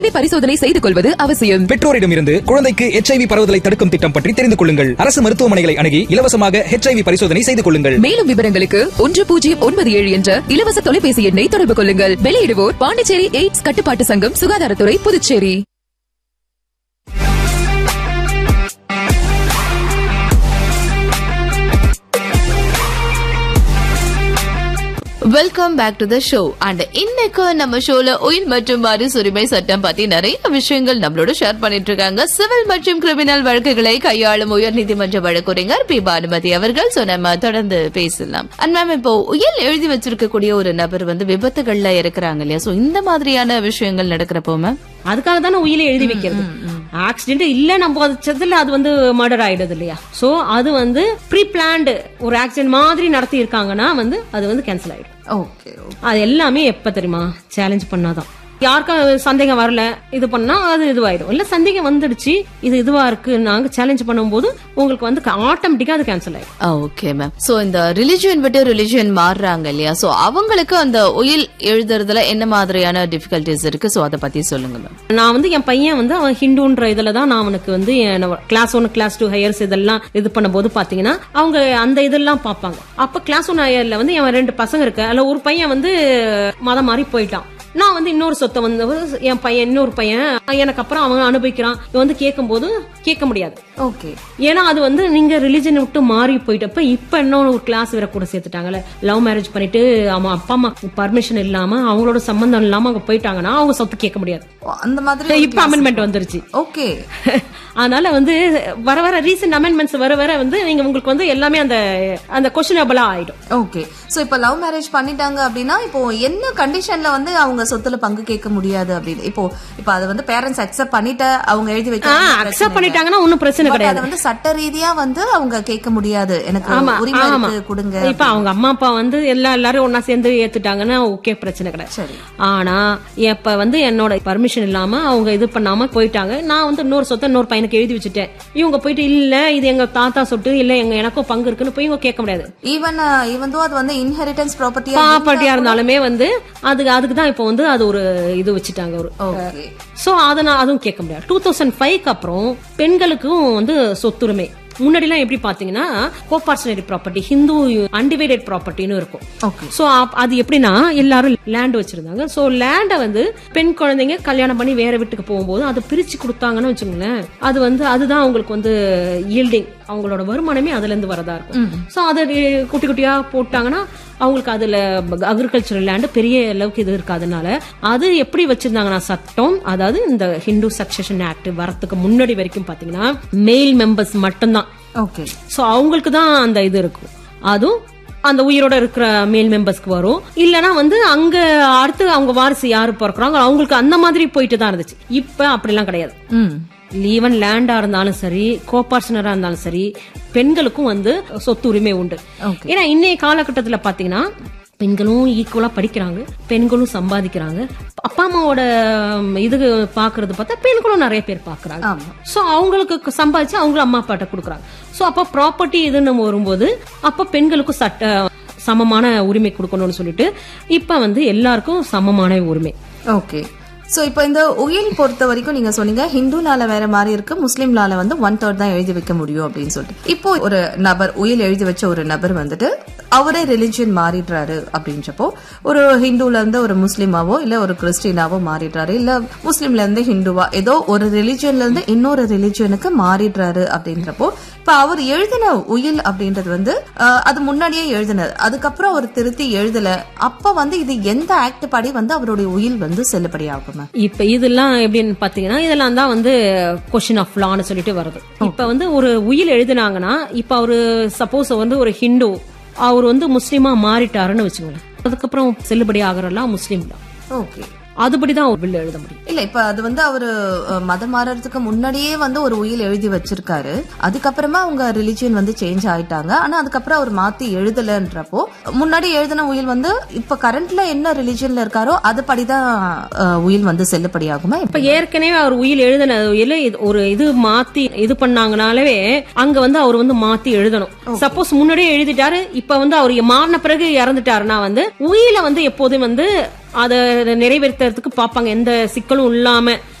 பரிசோதனை செய்து கொள்வது அவசியம் பெற்றோரிடமிருந்து குழந்தைக்கு எச்ஐவி பரவுதலை தடுக்கும் திட்டம் பற்றி தெரிந்து கொள்ளுங்கள் அரசு மருத்துவமனைகளை அணுகி இலவசமாக ஹெச்ஐவி பரிசோதனை செய்து கொள்ளுங்கள் மேலும் விவரங்களுக்கு ஒன்று பூஜ்ஜியம் ஒன்பது ஏழு என்ற இலவச தொலைபேசி எண்ணை தொடர்பு கொள்ளுங்கள் வெளியிடுவோர் பாண்டிச்சேரி எய்ட்ஸ் கட்டுப்பாட்டு சங்கம் சுகாதாரத்துறை Puducherry welcome back to the show and இன்னைக்கு நம்ம ஷோல உயிர் மற்றும் மறுசுரிமை சட்டம் பத்தி நிறைய விஷயங்கள் நம்மளோட ஷேர் பண்ணிட்டு இருக்காங்க சிவில் மற்றும் கிரிமினல் வழக்குகளை கையாளும் உயர் நீதிமன்ற வழக்குரைஞர் பி பானுமதி அவர்கள் சோ நம்ம தொடர்ந்து பேசலாம் அண்ட் மேம் இப்போ உயில் எழுதி வச்சிருக்கக்கூடிய ஒரு நபர் வந்து விபத்துகள்ல இருக்கிறாங்க இல்லையா சோ இந்த மாதிரியான விஷயங்கள் நடக்கிறப்போ மேம் அதுக்காக தானே உயிலை எழுதி வைக்கிறது ஆக்சிடென்ட் இல்ல நம்ம பட்சத்துல அது வந்து மர்டர் ஆயிடுது இல்லையா சோ அது வந்து ப்ரீ பிளான்டு ஒரு ஆக்சிடென்ட் மாதிரி நடத்தி இருக்காங்கன்னா வந்து அது வந்து கேன்சல் ஆயிடும் ஓகே அது எல்லாமே எப்ப தெரியுமா சேலஞ்ச் பண்ணாதான் யாருக்கும் சந்தேகம் வரல இது பண்ணா அது இதுவாயிடும் இல்ல சந்தேகம் வந்துடுச்சு இது இதுவா இருக்கு நாங்க சேலஞ்ச் பண்ணும்போது உங்களுக்கு வந்து ஆட்டோமேட்டிக்கா அது கேன்சல் ஆயிடும் ஓகே மேம் சோ இந்த ரிலிஜியன் விட்டு ரிலிஜியன் மாறுறாங்க இல்லையா சோ அவங்களுக்கு அந்த உயில் எழுதுறதுல என்ன மாதிரியான டிஃபிகல்டிஸ் இருக்கு சோ அத பத்தி சொல்லுங்க மேம் நான் வந்து என் பையன் வந்து அவன் ஹிந்துன்ற இதுல தான் நான் அவனுக்கு வந்து கிளாஸ் ஒன் கிளாஸ் டூ ஹையர்ஸ் இதெல்லாம் இது பண்ணும்போது பாத்தீங்கன்னா அவங்க அந்த இதெல்லாம் பார்ப்பாங்க அப்ப கிளாஸ் ஒன் ஹையர்ல வந்து என் ரெண்டு பசங்க இருக்கு அதுல ஒரு பையன் வந்து மதம் மாறி போயிட்டான் நான் வந்து இன்னொரு சொத்தை வந்து என் பையன் இன்னொரு பையன் எனக்கு அப்புறம் அவன் அனுபவிக்கிறான் இவன் வந்து கேட்கும்போது கேட்க முடியாது ஓகே ஏன்னா அது வந்து நீங்க ரிலிஜன் விட்டு மாறி போயிட்டப்ப இப்ப இன்னொன்னு ஒரு கிளாஸ் வேற கூட சேர்த்துட்டாங்கல்ல லவ் மேரேஜ் பண்ணிட்டு அவன் அப்பா அம்மா பர்மிஷன் இல்லாம அவங்களோட சம்பந்தம் இல்லாம அவங்க போயிட்டாங்கன்னா அவங்க சொத்து கேட்க முடியாது அந்த மாதிரி இப்ப அமெண்ட்மெண்ட் வந்துருச்சு ஓகே அதனால வந்து வர வர ரீசெண்ட் அமெண்ட்மெண்ட்ஸ் வர வர வந்து நீங்க உங்களுக்கு வந்து எல்லாமே அந்த அந்த கொஸ்டினபிளா ஆயிடும் ஓகே சோ இப்ப லவ் மேரேஜ் பண்ணிட்டாங்க அப்படின்னா இப்போ என்ன கண்டிஷன்ல வந்து அவங்க சொத்துல பங்கு கேட்க முடியாது அப்படின்னு இப்போ இப்போ அதை வந்து பேரண்ட்ஸ் அக்செப்ட் பண்ணிட்ட அவங்க எழுதி வைக்க அக்செப்ட் பண்ணிட்டாங்கன்னா ஒன்னும் பிரச்சனை But கிடையாது அதை வந்து சட்ட ரீதியா வந்து அவங்க கேட்க முடியாது எனக்கு ஆமா உரிமை ஆமா இருக்கு கொடுங்க இப்ப அவங்க அம்மா அப்பா வந்து எல்லா எல்லாரும் ஒன்னா சேர்ந்து ஏத்துட்டாங்கன்னா ஓகே பிரச்சனை கிடையாது சரி ஆனா இப்ப வந்து என்னோட பர்மிஷன் இல்லாம அவங்க இது பண்ணாம போயிட்டாங்க நான் வந்து இன்னொரு சொத்தை இன்னொரு பையனுக்கு எழுதி வச்சுட்டேன் இவங்க போயிட்டு இல்ல இது எங்க தாத்தா சொத்து இல்ல எங்க எனக்கும் பங்கு இருக்குன்னு போய் இவங்க கேட்க முடியாது ஈவன் ஈவன் அது வந்து இன்ஹெரிட்டன்ஸ் ப்ராப்பர்ட்டியா ப்ராப்பர்ட்டியா இருந்தாலுமே வந்து அதுக்கு அதுக்கு தான் இப்போ வந்து அது ஒரு இது வச்சுட்டாங்க ஒரு ஓகே சோ அத நான் அதுவும் கேட்க முடியாது டூ தௌசண்ட் ஃபைவ்க்கு அப்புறம் பெண்களுக்கும் வந்து சொத்துரிமை முன்னாடிலாம் எப்படி பாத்தீங்கன்னா கோபார்சனரி ப்ராப்பர்ட்டி ஹிந்து அன்டிவைடட் ப்ராப்பர்ட்டின்னு இருக்கும் ஓகே சோ அது எப்படின்னா எல்லாரும் லேண்ட் வச்சிருந்தாங்க சோ லேண்ட வந்து பெண் குழந்தைங்க கல்யாணம் பண்ணி வேற வீட்டுக்கு போகும்போது அதை பிரிச்சு கொடுத்தாங்கன்னு வச்சுக்கோங்களேன் அது வந்து அதுதான் அவங்களுக்கு வந்து ஈல்டிங் அவங்களோட வருமானமே அதுல இருந்து வரதா இருக்கும் சோ அதை குட்டி குட்டியா போட்டாங்கன்னா அவங்களுக்கு அதுல அக்ரிகல்ச்சரல் லேண்ட் பெரிய அளவுக்கு இது இருக்காதனால அது எப்படி வச்சிருந்தாங்கன்னா சட்டம் அதாவது இந்த ஹிந்து சக்சஷன் ஆக்ட் வரத்துக்கு முன்னாடி வரைக்கும் பாத்தீங்கன்னா மெயில் மெம்பர்ஸ் மட்டும்தான் ஓகே சோ அவங்களுக்கு தான் அந்த இது இருக்கும் அதுவும் அந்த உயிரோட இருக்கிற மேல் மெம்பர்ஸ்க்கு வரும் இல்லனா வந்து அங்க அடுத்து அவங்க வாரிசு யாரு பிறக்குறாங்க அவங்களுக்கு அந்த மாதிரி போயிட்டு தான் இருந்துச்சு இப்ப அப்படிலாம் கிடையாது ம் ஈவன் லேண்டா இருந்தாலும் சரி கோபார்சனரா இருந்தாலும் சரி பெண்களுக்கும் வந்து சொத்து உரிமை உண்டு Okay. ஏன்னா இன்னைய காலகட்டத்துல பாத்தீங்கன்னா பெண்களும் ஈக்குவலா படிக்கிறாங்க பெண்களும் சம்பாதிக்கிறாங்க அப்பா அம்மாவோட ம், இது பாக்குறது பார்த்தா பெண்களும் நிறைய பேர் பாக்குறாங்க ஆமா சோ அவங்களுக்கு சம்பாதிச்சு அவங்களும் அம்மா அப்பாட்ட கொடுக்குறாங்க சோ அப்ப ப்ராப்பர்ட்டி இதுன்னு வரும்போது அப்ப பெண்களுக்கும் சட்ட சமமான உரிமை கொடுக்கணும்னு சொல்லிட்டு இப்ப வந்து எல்லாருக்கும் சமமான உரிமை ஓகே சோ இப்போ இந்த உயில் பொறுத்த வரைக்கும் நீங்க சொன்னீங்க ஹிந்து லால வேற மாதிரி இருக்கு முஸ்லீம் லால வந்து ஒன் தேர்ட் தான் எழுதி வைக்க முடியும் அப்படின்னு சொல்லிட்டு இப்போ ஒரு நபர் உயில் எழுதி வச்ச ஒரு நபர் வந்துட்டு அவரே ரிலிஜியன் மாறிடுறாரு அப்படின்றப்போ ஒரு ஹிந்துல இருந்து ஒரு முஸ்லீமாவோ இல்ல ஒரு கிறிஸ்டினாவோ மாறிடுறாரு இல்ல முஸ்லீம்ல இருந்து ஹிந்துவா ஏதோ ஒரு ரிலிஜியன்ல இருந்து இன்னொரு ரிலிஜியனுக்கு மாறிடுறாரு அப்படின்றப்போ இப்ப அவர் எழுதின உயில் அப்படின்றது வந்து அஹ், அது முன்னாடியே எழுதினது அதுக்கப்புறம் அவர் திருத்தி எழுதல அப்ப வந்து இது எந்த ஆக்ட் படி வந்து அவருடைய உயில் வந்து செல்லுபடி ஆகும் இப்ப இதெல்லாம் எப்படின்னு பாத்தீங்கன்னா இதெல்லாம் தான் வந்து கொஸ்டின் ஆஃப் லான்னு சொல்லிட்டு வருது இப்ப வந்து ஒரு உயில் எழுதினாங்கன்னா இப்ப அவரு சப்போஸ் வந்து ஒரு ஹிந்து அவர் வந்து முஸ்லீமா மாறிட்டாருன்னு வச்சுக்கோங்களேன் அதுக்கப்புறம் செல்லுபடி ஆகிறலாம் முஸ்லீம் தான் ஓகே அதுபடிதான் ஒரு பில் எழுத முடியும் இல்ல இப்ப அது வந்து அவரு அஹ், மதம் மாறறதுக்கு முன்னாடியே வந்து ஒரு உயில் எழுதி வச்சிருக்காரு அதுக்கப்புறமா அவங்க ரிலிஜியன் வந்து சேஞ்ச் ஆயிட்டாங்க ஆனா அதுக்கப்புறம் அவர் மாத்தி எழுதலன்றப்போ முன்னாடி எழுதின உயில் வந்து இப்ப கரண்ட்ல என்ன ரிலிஜியன்ல இருக்காரோ அது படிதான் அஹ், உயில் வந்து செல்லுபடியாகுமா இப்ப ஏற்கனவே அவர் உயில் எழுதின உயில இது- ஒரு இது மாத்தி இது பண்ணாங்கனாலே அங்க வந்து அவர் வந்து மாத்தி எழுதணும் சப்போஸ் முன்னாடியே எழுதிட்டாரு இப்ப வந்து அவர் மாறின பிறகு இறந்துட்டாருன்னா வந்து உயில வந்து எப்போதும் வந்து அதை நிறைவேற்றுறதுக்கு பார்ப்பாங்க எந்த சிக்கலும் இல்லாம